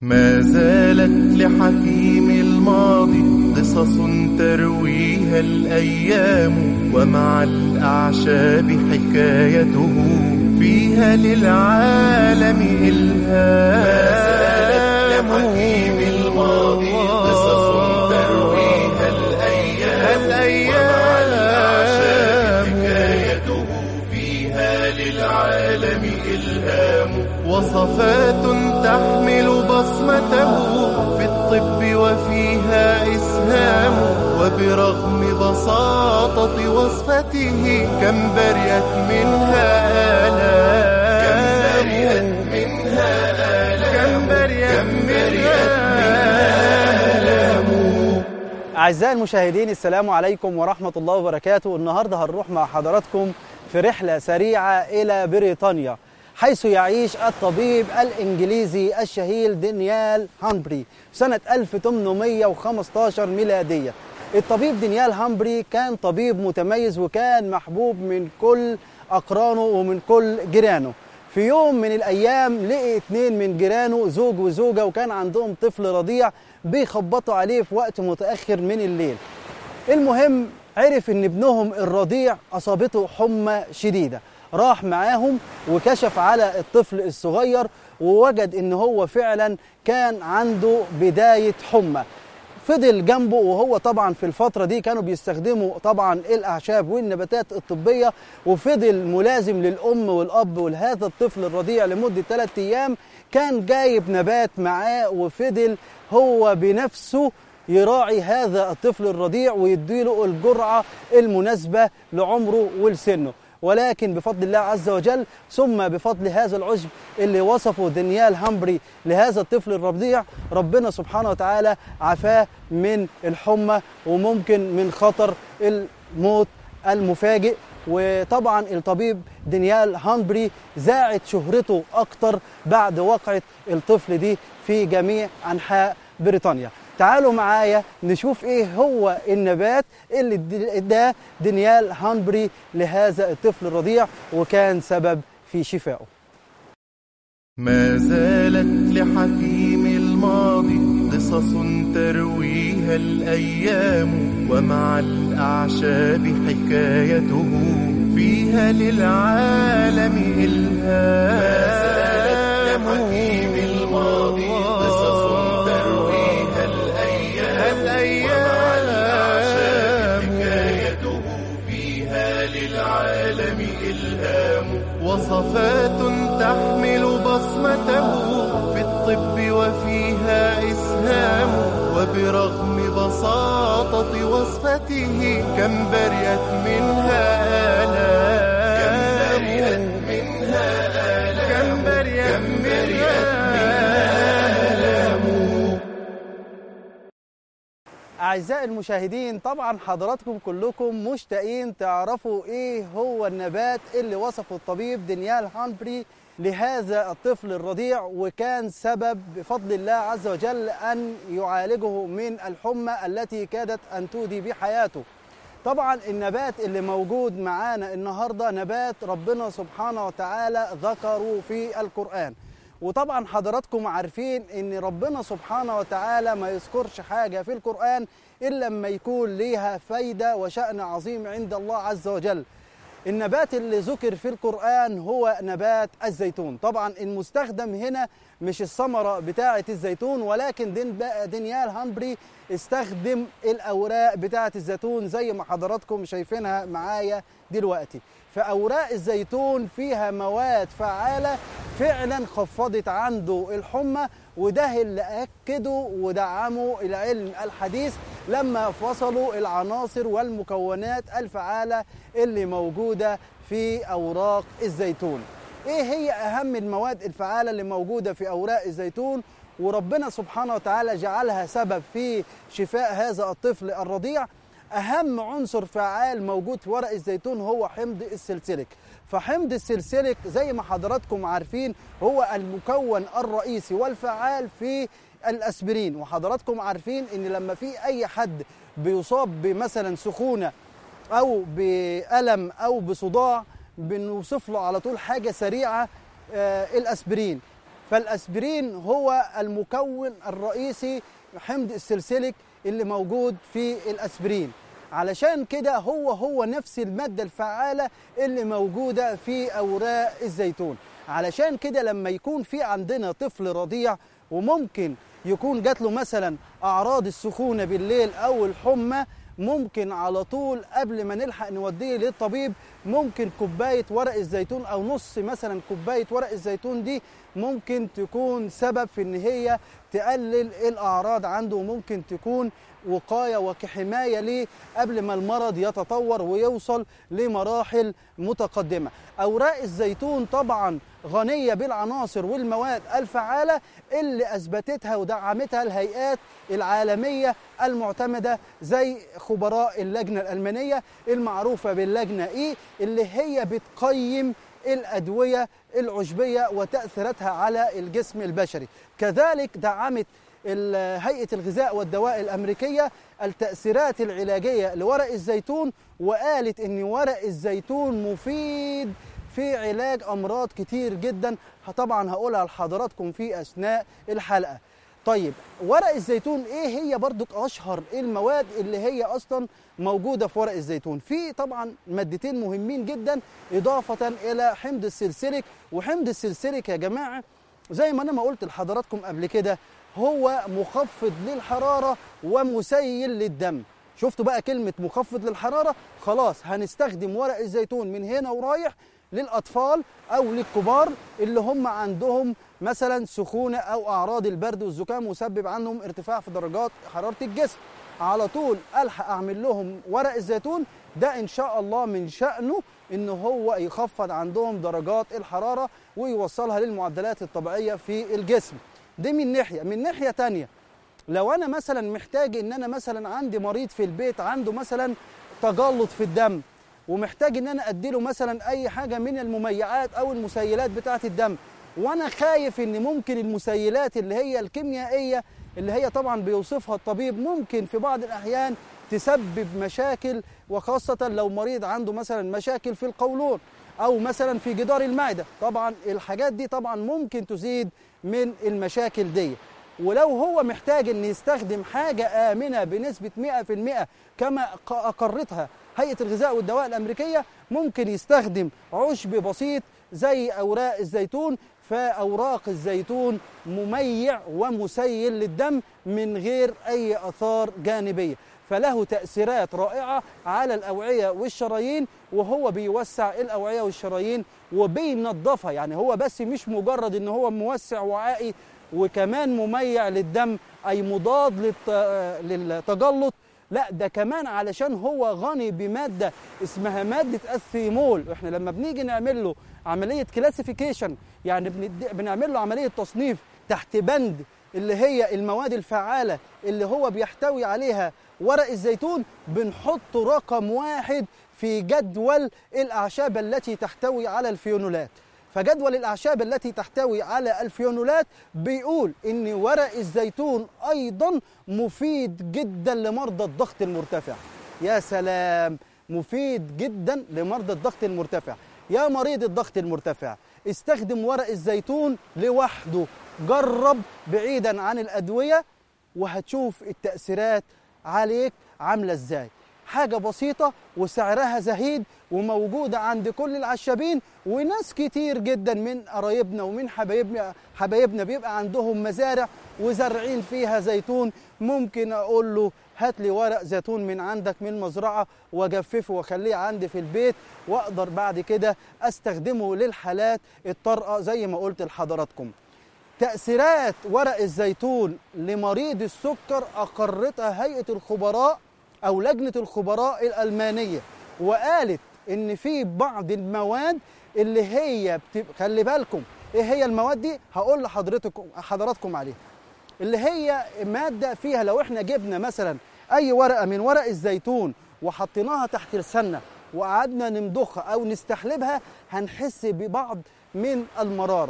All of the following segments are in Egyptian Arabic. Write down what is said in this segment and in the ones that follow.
ما زالت لحكيم الماضي قصص ترويها الأيام ومع الأعشاب حكايته فيها للعالم إلهام ما زالت لحكيم الماضي قصص ترويها الأيام ومع الأعشاب حكايته فيها للعالم إلهام وصفات تحمل بصمته في الطب وفيها إسهام وبرغم بساطة وصفته كم بريت منها آلام كم بريت منها آلام كم بريت منها آلام أعزائي المشاهدين السلام عليكم ورحمة الله وبركاته النهاردة هنروح مع حضراتكم في رحلة سريعة إلى بريطانيا حيث يعيش الطبيب الإنجليزي الشهير دانيال هامبري سنة 1815 ميلادية الطبيب دانيال هامبري كان طبيب متميز وكان محبوب من كل أقرانه ومن كل جيرانه في يوم من الأيام لقي اتنين من جيرانه زوج وزوجة وكان عندهم طفل رضيع بيخبطوا عليه في وقت متأخر من الليل المهم عرف ان ابنهم الرضيع اصابته حمى شديده راح معاهم وكشف على الطفل الصغير ووجد ان هو فعلا كان عنده بدايه حمى فضل جنبه وهو طبعا في الفترة دي كانوا بيستخدموا طبعا الأعشاب والنباتات الطبية وفضل ملازم للأم والأب ولهذا الطفل الرضيع لمدة ثلاثة أيام كان جايب نبات معاه وفضل هو بنفسه يراعي هذا الطفل الرضيع ويديله الجرعة المناسبة لعمره ولسنه ولكن بفضل الله عز وجل ثم بفضل هذا العشب اللي وصفه دانيال هامبري لهذا الطفل الرضيع ربنا سبحانه وتعالى عفاه من الحمى وممكن من خطر الموت المفاجئ وطبعا الطبيب دانيال هامبري زاعت شهرته اكتر بعد وقعه الطفل دي في جميع انحاء بريطانيا تعالوا معايا نشوف ايه هو النبات اللي اداه دانيال هانبري لهذا الطفل الرضيع وكان سبب في شفائه ما زالت لحكيم الماضي قصص ترويها الأيام ومع الأعشاب حكايته فيها للعالم إلهام ما زالت لحكيم الماضي قصص ترويها الأيام ومع الأعشاب حكايته فيها للعالم إلهام وصفات تحمل بصمته في الطب وفيها إسهام وبرغم بساطة وصفته كم بريت منها آلام كم بريت منها آلام كم بريت منها آلام أعزائي المشاهدين طبعا حضراتكم كلكم مشتاقين تعرفوا إيه هو النبات اللي وصفه الطبيب دانيال هانبري لهذا الطفل الرضيع وكان سبب بفضل الله عز وجل أن يعالجه من الحمى التي كادت أن تودي بحياته طبعا النبات اللي موجود معانا النهاردة نبات ربنا سبحانه وتعالى ذكره في القرآن وطبعا حضراتكم عارفين ان ربنا سبحانه وتعالى ما يذكرش حاجه في القران الا لما يكون ليها فايده وشان عظيم عند الله عز وجل النبات اللي ذكر في القرآن هو نبات الزيتون طبعا المستخدم هنا مش الثمرة بتاعة الزيتون ولكن دين دانيال هامبري استخدم الأوراق بتاعة الزيتون زي ما حضراتكم شايفينها معايا دلوقتي فأوراق الزيتون فيها مواد فعالة فعلا خفضت عنده الحمى وده اللي أكده ودعمه العلم الحديث لما فصلوا العناصر والمكونات الفعالة اللي موجودة في أوراق الزيتون إيه هي أهم المواد الفعالة اللي موجودة في أوراق الزيتون وربنا سبحانه وتعالى جعلها سبب في شفاء هذا الطفل الرضيع أهم عنصر فعال موجود في ورق الزيتون هو حمض السلسلك فحمض السلسلك زي ما حضراتكم عارفين هو المكون الرئيسي والفعال في الاسبرين وحضراتكم عارفين ان لما في اي حد بيصاب بمثلا سخونه او بالم او بصداع بنوصف له على طول حاجه سريعه آه الاسبرين فالاسبرين هو المكون الرئيسي حمض السلسليك اللي موجود في الاسبرين علشان كده هو هو نفس المادة الفعالة اللي موجودة في أوراق الزيتون علشان كده لما يكون في عندنا طفل رضيع وممكن يكون جات له مثلا أعراض السخونة بالليل أو الحمى ممكن على طول قبل ما نلحق نوديه للطبيب ممكن كوباية ورق الزيتون أو نص مثلا كوباية ورق الزيتون دي ممكن تكون سبب في إن هي تقلل الأعراض عنده وممكن تكون وقاية وكحماية ليه قبل ما المرض يتطور ويوصل لمراحل متقدمة أوراق الزيتون طبعا غنية بالعناصر والمواد الفعالة اللي أثبتتها ودعمتها الهيئات العالمية المعتمدة زي خبراء اللجنة الألمانية المعروفة باللجنة إي اللي هي بتقيم الأدوية العشبية وتأثيراتها على الجسم البشري كذلك دعمت هيئة الغذاء والدواء الأمريكية التأثيرات العلاجية لورق الزيتون وقالت أن ورق الزيتون مفيد في علاج أمراض كتير جدا طبعا هقولها لحضراتكم في أثناء الحلقة طيب ورق الزيتون ايه هي برضك اشهر المواد اللي هي اصلا موجوده في ورق الزيتون في طبعا مادتين مهمين جدا اضافه الى حمض السلسليك وحمض السلسليك يا جماعه زي ما انا ما قلت لحضراتكم قبل كده هو مخفض للحراره ومسيل للدم شفتوا بقى كلمه مخفض للحراره خلاص هنستخدم ورق الزيتون من هنا ورايح للاطفال او للكبار اللي هم عندهم مثلا سخونه او اعراض البرد والزكام وسبب عنهم ارتفاع في درجات حراره الجسم على طول الحق اعمل لهم ورق الزيتون ده ان شاء الله من شانه ان هو يخفض عندهم درجات الحراره ويوصلها للمعدلات الطبيعيه في الجسم دي من ناحيه من ناحيه تانية لو انا مثلا محتاج ان انا مثلا عندي مريض في البيت عنده مثلا تجلط في الدم ومحتاج ان انا اديله مثلا اي حاجه من المميعات او المسيلات بتاعه الدم وانا خايف ان ممكن المسيلات اللي هي الكيميائيه اللي هي طبعا بيوصفها الطبيب ممكن في بعض الاحيان تسبب مشاكل وخاصه لو مريض عنده مثلا مشاكل في القولون او مثلا في جدار المعده طبعا الحاجات دي طبعا ممكن تزيد من المشاكل دي ولو هو محتاج ان يستخدم حاجه امنه بنسبه 100% كما اقرتها هيئه الغذاء والدواء الامريكيه ممكن يستخدم عشب بسيط زي اوراق الزيتون فاوراق الزيتون مميع ومسيل للدم من غير اي اثار جانبيه فله تاثيرات رائعه على الاوعيه والشرايين وهو بيوسع الاوعيه والشرايين وبينظفها يعني هو بس مش مجرد ان هو موسع وعائي وكمان مميع للدم اي مضاد للتجلط لا ده كمان علشان هو غني بماده اسمها ماده الثيمول احنا لما بنيجي نعمل له عمليه كلاسيفيكيشن يعني بنعمل له عمليه تصنيف تحت بند اللي هي المواد الفعاله اللي هو بيحتوي عليها ورق الزيتون بنحط رقم واحد في جدول الاعشاب التي تحتوي على الفيونولات فجدول الاعشاب التي تحتوي على الفيونولات بيقول ان ورق الزيتون ايضا مفيد جدا لمرضى الضغط المرتفع يا سلام مفيد جدا لمرضى الضغط المرتفع يا مريض الضغط المرتفع استخدم ورق الزيتون لوحده جرب بعيدا عن الادويه وهتشوف التاثيرات عليك عامله ازاي حاجة بسيطة وسعرها زهيد وموجودة عند كل العشابين وناس كتير جدا من قرايبنا ومن حبايبنا حبايبنا بيبقى عندهم مزارع وزارعين فيها زيتون ممكن أقول له هات لي ورق زيتون من عندك من مزرعة وأجففه وأخليه عندي في البيت وأقدر بعد كده أستخدمه للحالات الطارئة زي ما قلت لحضراتكم تأثيرات ورق الزيتون لمريض السكر أقرتها هيئة الخبراء او لجنه الخبراء الالمانيه وقالت ان في بعض المواد اللي هي بتبقى خلي بالكم ايه هي المواد دي هقول لحضرتكم حضراتكم عليها اللي هي ماده فيها لو احنا جبنا مثلا اي ورقه من ورق الزيتون وحطيناها تحت لساننا وقعدنا نمضخها او نستحلبها هنحس ببعض من المراره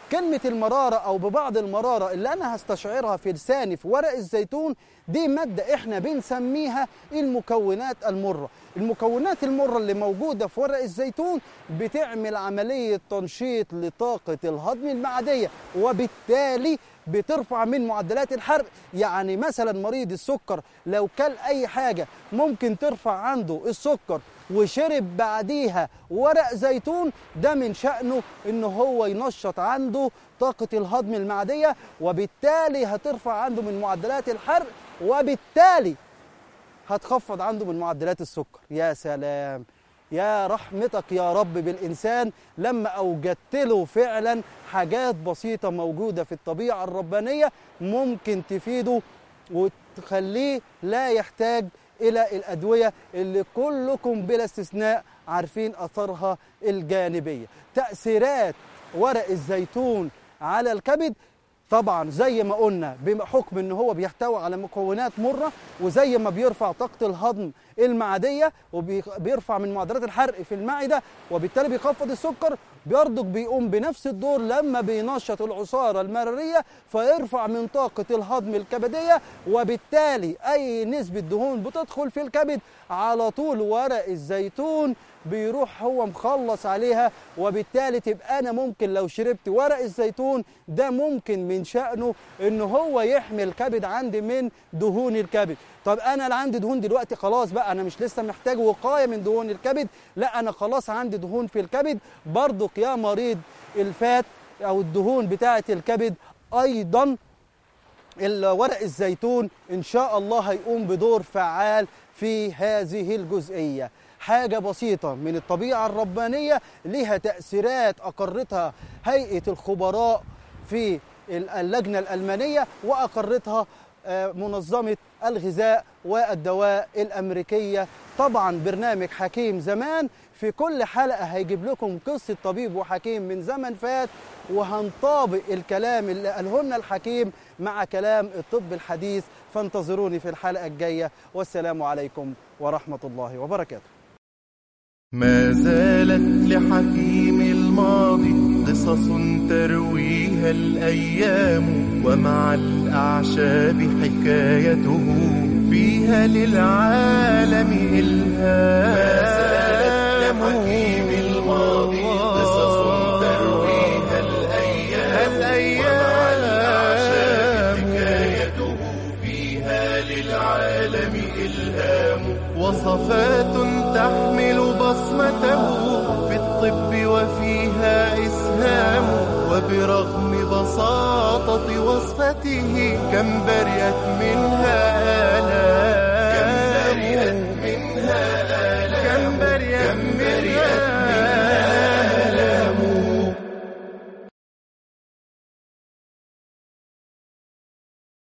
كلمة المرارة أو ببعض المرارة اللي أنا هستشعرها في لساني في ورق الزيتون دي مادة إحنا بنسميها المكونات المرة المكونات المرة اللي موجودة في ورق الزيتون بتعمل عملية تنشيط لطاقة الهضم المعدية وبالتالي بترفع من معدلات الحرق يعني مثلا مريض السكر لو كل أي حاجة ممكن ترفع عنده السكر وشرب بعديها ورق زيتون ده من شأنه ان هو ينشط عنده طاقة الهضم المعدية وبالتالي هترفع عنده من معدلات الحرق وبالتالي هتخفض عنده من معدلات السكر يا سلام يا رحمتك يا رب بالإنسان لما أوجدت له فعلا حاجات بسيطة موجودة في الطبيعة الربانية ممكن تفيده وتخليه لا يحتاج إلى الأدوية اللي كلكم بلا استثناء عارفين أثرها الجانبية تأثيرات ورق الزيتون على الكبد طبعا زي ما قلنا بحكم ان هو بيحتوي على مكونات مره وزي ما بيرفع طاقه الهضم المعديه وبيرفع من معدلات الحرق في المعده وبالتالي بيخفض السكر برضك بيقوم بنفس الدور لما بينشط العصاره المراريه فيرفع من طاقه الهضم الكبديه وبالتالي اي نسبه دهون بتدخل في الكبد على طول ورق الزيتون بيروح هو مخلص عليها وبالتالي تبقى انا ممكن لو شربت ورق الزيتون ده ممكن من شأنه ان هو يحمي الكبد عندي من دهون الكبد طب انا اللي عندي دهون دلوقتي خلاص بقى انا مش لسه محتاج وقايه من دهون الكبد لا انا خلاص عندي دهون في الكبد برضك يا مريض الفات او الدهون بتاعه الكبد ايضا ورق الزيتون ان شاء الله هيقوم بدور فعال في هذه الجزئيه حاجة بسيطة من الطبيعة الربانية لها تأثيرات أقرتها هيئة الخبراء في اللجنة الألمانية وأقرتها منظمة الغذاء والدواء الأمريكية طبعا برنامج حكيم زمان في كل حلقة هيجيب لكم قصة طبيب وحكيم من زمن فات وهنطابق الكلام اللي قاله لنا الحكيم مع كلام الطب الحديث فانتظروني في الحلقة الجاية والسلام عليكم ورحمة الله وبركاته ما زالت لحكيم الماضي قصص ترويها الأيام ومع الأعشاب حكايته فيها للعالم إلهام ما زالت لحكيم الماضي قصص ترويها الأيام ومع الأعشاب حكايته فيها للعالم إلهام وصفات تحمل بصمته في الطب وفيها إسهام وبرغم بساطة وصفته كم بريت منها آلام